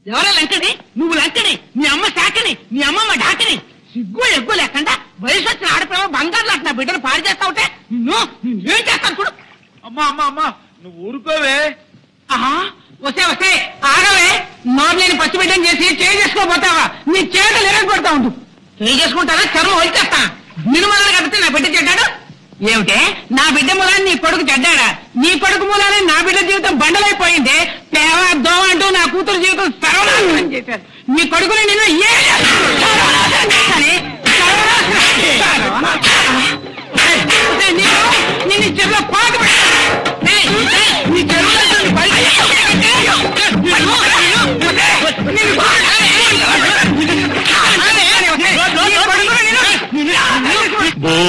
ఎవరో లంకని నువ్వు లంకని నీ అమ్మ శాఖని నీ అమ్మమ్మ ఢాకని సిగ్గు ఎగ్గు లేకుండా వయసు వచ్చిన ఆడపిల్ల బంగారు లాంటి నా బిడ్డను పాడు చేస్తా ఉంటే నిన్ను ఏం చేస్తాను చూడు అమ్మా అమ్మా అమ్మా నువ్వు ఊరుకోవే ఆహా వస్తే వస్తే ఆగవే నోర్లేని పచ్చి బిడ్డను చేసి చేయి చేసుకోపోతావా నీ చేతులు ఎరగొడతా ఉండు చేయి చేసుకుంటారా చర్మం వచ్చేస్తా నిర్మలను కడితే నా బిడ్డ చెడ్డాడు ఏమిటే నా బిడ్డ మూలాన్ని నీ కొడుకు చెడ్డాడా నీ కొడుకు మూలాన్ని నా బిడ్డ జీవితం బండలైపోయింది పేవ దోవ అంటూ నా కూతురు జీవితం సర్వనాశనం చేశారు నీ కొడుకుని నిన్ను ఏ సర్వనాశనం చేస్తానే? సర్వనాశనం. సర్వనాశనం. ఏయ్, నీకు